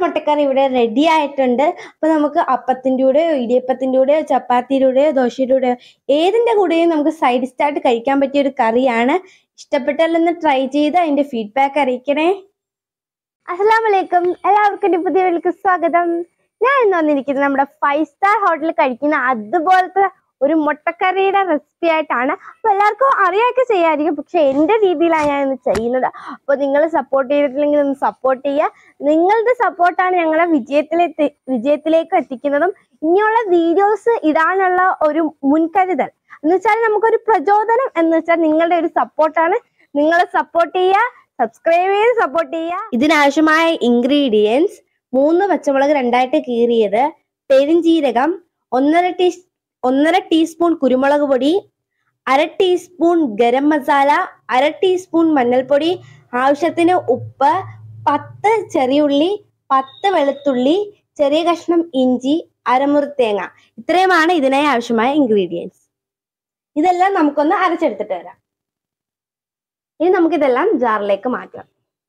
മുട്ടക്കറി ഇവിടെ റെഡി ആയിട്ടുണ്ട് അപ്പൊ നമുക്ക് അപ്പത്തിൻ്റെ കൂടെയോ ഇടിയപ്പത്തിൻ്റെ കൂടെയോ ചപ്പാത്തിയുടെ കൂടെയോ ദോശയുടെ കൂടെയോ ഏതിൻ്റെ കൂടെയും നമുക്ക് സൈഡ് സ്റ്റാർട്ട് കഴിക്കാൻ പറ്റിയ ഒരു കറിയാണ് ഇഷ്ടപ്പെട്ടാലൊന്ന് ട്രൈ ചെയ്ത് അതിന്റെ ഫീഡ്ബാക്ക് അറിയിക്കണേ അസ്സലാം വലൈക്കും എല്ലാവർക്കും എൻ്റെ പുതിയ വീട്ടിലേക്ക് സ്വാഗതം ഞാൻ ഇന്ന് വന്നിരിക്കുന്നത് നമ്മുടെ ഫൈവ് സ്റ്റാർ ഹോട്ടലിൽ കഴിക്കുന്ന അതുപോലത്തെ ഒരു മുട്ടക്കറിയുടെ റെസിപ്പി ആയിട്ടാണ് അപ്പൊ എല്ലാവർക്കും അറിയാക്കെ ചെയ്യായിരിക്കും പക്ഷെ എൻ്റെ രീതിയിലാണ് ഞാൻ ഇന്ന് ചെയ്യുന്നത് അപ്പോൾ നിങ്ങൾ സപ്പോർട്ട് ചെയ്തിട്ടില്ലെങ്കിൽ ഒന്ന് സപ്പോർട്ട് ചെയ്യുക നിങ്ങളുടെ സപ്പോർട്ടാണ് ഞങ്ങളെ വിജയത്തിലെത്തി വിജയത്തിലേക്ക് എത്തിക്കുന്നതും ഇനിയുള്ള വീഡിയോസ് ഇടാനുള്ള ഒരു മുൻകരുതൽ എന്ന് വെച്ചാൽ നമുക്കൊരു പ്രചോദനം എന്ന് വെച്ചാൽ നിങ്ങളുടെ ഒരു സപ്പോർട്ടാണ് നിങ്ങളെ സപ്പോർട്ട് ചെയ്യുക സബ്സ്ക്രൈബ് ചെയ്ത് സപ്പോർട്ട് ചെയ്യുക ഇതിനാവശ്യമായ ഇൻഗ്രീഡിയൻസ് മൂന്ന് പച്ചമുളക് രണ്ടായിട്ട് കീറിയത് പെരിഞ്ജീരകം ഒന്നര ടീ ഒന്നര ടീസ്പൂൺ കുരുമുളക് പൊടി അര ടീസ്പൂൺ ഗരം മസാല അര ടീസ്പൂൺ മഞ്ഞൾപ്പൊടി ആവശ്യത്തിന് ഉപ്പ് പത്ത് ചെറിയുള്ളി പത്ത് വെളുത്തുള്ളി ചെറിയ കഷ്ണം ഇഞ്ചി അരമുറി തേങ്ങ ഇത്രയുമാണ് ഇതിനായി ആവശ്യമായ ഇൻഗ്രീഡിയൻസ് ഇതെല്ലാം നമുക്കൊന്ന് അരച്ചെടുത്തിട്ട് വരാം ഇനി നമുക്കിതെല്ലാം ജാറിലേക്ക് മാറ്റാം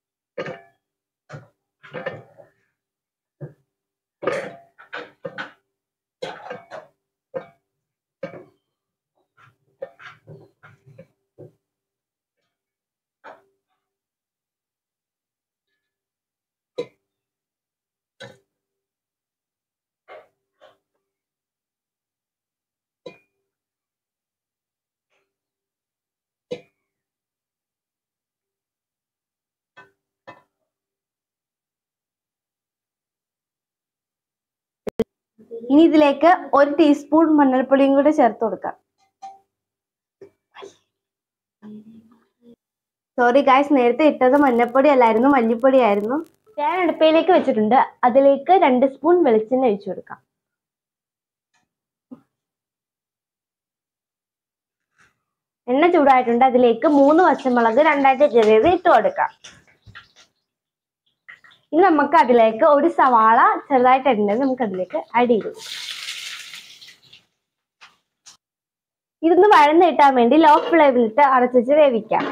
ഇനി ഇതിലേക്ക് ഒരു ടീസ്പൂൺ മഞ്ഞൾപ്പൊടിയും കൂടെ ചേർത്ത് കൊടുക്കാം സോറി ഗായ്സ് നേരത്തെ ഇട്ടത് മഞ്ഞൾപ്പൊടി അല്ലായിരുന്നു മല്ലിപ്പൊടി ആയിരുന്നു ഞാൻ അടുപ്പയിലേക്ക് വെച്ചിട്ടുണ്ട് അതിലേക്ക് രണ്ട് സ്പൂൺ വെളിച്ചെണ്ണ ഒഴിച്ചു കൊടുക്കാം എണ്ണ ചൂടായിട്ടുണ്ട് അതിലേക്ക് മൂന്ന് പച്ചമുളക് രണ്ടായിട്ട് ചെറിയത് ഇട്ട് കൊടുക്കാം ഇനി നമുക്ക് അതിലേക്ക് ഒരു സവാള ചെറുതായിട്ട് ഇടേണ്ടത് നമുക്ക് അതിലേക്ക് ആഡ് ചെയ്ത് കൊടുക്കാം ഇതൊന്ന് വഴന്ന് കിട്ടാൻ വേണ്ടി ലോ ഫ്ലെയിമിലിട്ട് അടച്ചുവെച്ച് വേവിക്കാം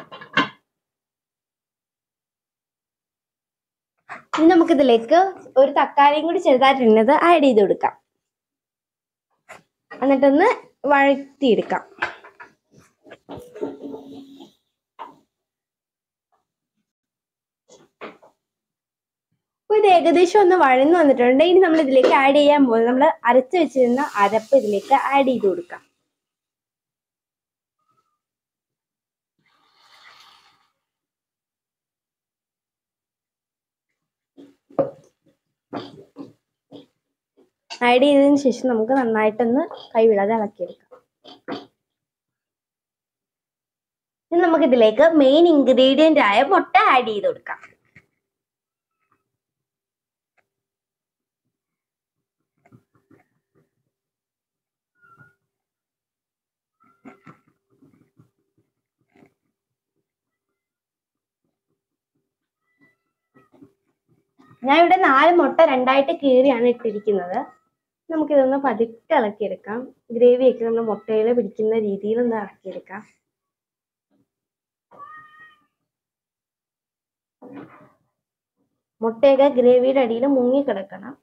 ഇനി നമുക്കിതിലേക്ക് ഒരു തക്കാളിയും കൂടി ചെറുതായിട്ടുള്ളത് ആഡ് ചെയ്ത് കൊടുക്കാം എന്നിട്ടൊന്ന് വഴറ്റിയെടുക്കാം അപ്പോൾ ഇത് ഏകദേശം ഒന്ന് വഴന്നു വന്നിട്ടുണ്ട് ഇനി നമ്മൾ ഇതിലേക്ക് ആഡ് ചെയ്യാൻ പോകുന്നത് നമ്മൾ അരച്ച് വെച്ചിരുന്ന അരപ്പ് ഇതിലേക്ക് ആഡ് ചെയ്ത് കൊടുക്കാം ആഡ് ചെയ്തതിന് ശേഷം നമുക്ക് നന്നായിട്ടൊന്ന് കൈവിടാതെ ഇളക്കിയെടുക്കാം ഇനി നമുക്ക് ഇതിലേക്ക് മെയിൻ ഇൻഗ്രീഡിയന്റ് ആയ മുട്ട ആഡ് ചെയ്ത് കൊടുക്കാം ഞാൻ ഇവിടെ നാല് മുട്ട രണ്ടായിട്ട് കീറിയാണ് ഇട്ടിരിക്കുന്നത് നമുക്കിതൊന്ന് പതുക്കെ ഇളക്കിയെടുക്കാം ഗ്രേവിയൊക്കെ നമ്മൾ മുട്ടയിൽ പിടിക്കുന്ന രീതിയിൽ ഒന്ന് ഇളക്കിയെടുക്കാം മുട്ടയൊക്കെ ഗ്രേവിയുടെ അടിയിൽ മുങ്ങി കിടക്കണം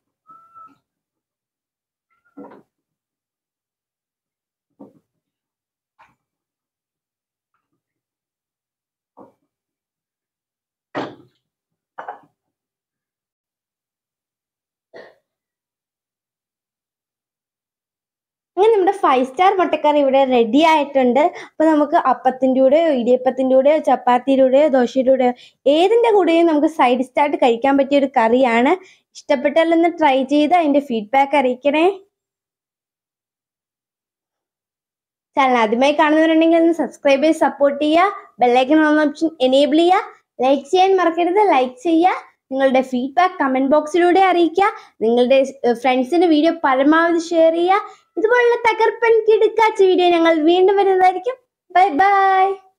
അങ്ങനെ നമ്മുടെ ഫൈവ് സ്റ്റാർ മുട്ടക്കറി ഇവിടെ റെഡി ആയിട്ടുണ്ട് അപ്പൊ നമുക്ക് അപ്പത്തിൻ്റെ കൂടെയോ ഇടിയപ്പത്തിൻ്റെ കൂടെയോ ചപ്പാത്തിയുടെ കൂടെയോ ദോശയുടെ കൂടെയോ ഏതിൻ്റെ കൂടെയും നമുക്ക് സൈഡ് സ്റ്റാർട്ട് കഴിക്കാൻ പറ്റിയ ഒരു കറിയാണ് ഇഷ്ടപ്പെട്ടാലൊന്ന് ട്രൈ ചെയ്ത് അതിന്റെ ഫീഡ്ബാക്ക് അറിയിക്കണേ ചാനൽ ആദ്യമായി കാണുന്നവരുണ്ടെങ്കിൽ ഒന്ന് സബ്സ്ക്രൈബ് ചെയ്ത് സപ്പോർട്ട് ചെയ്യുക ബെല്ലൈക്കൺ ഓൺ ഓപ്ഷൻ എനേബിൾ ചെയ്യുക ലൈക്ക് ചെയ്യാൻ മറക്കരുത് ലൈക്ക് ചെയ്യുക നിങ്ങളുടെ ഫീഡ്ബാക്ക് കമന്റ് ബോക്സിലൂടെ അറിയിക്കുക നിങ്ങളുടെ ഫ്രണ്ട്സിന് വീഡിയോ പരമാവധി ഷെയർ ചെയ്യുക ഇതുപോലുള്ള തകർപ്പൻ കിടുക്കാച്ച വീഡിയോ ഞങ്ങൾ വീണ്ടും വരുന്നതായിരിക്കും ബൈ ബൈ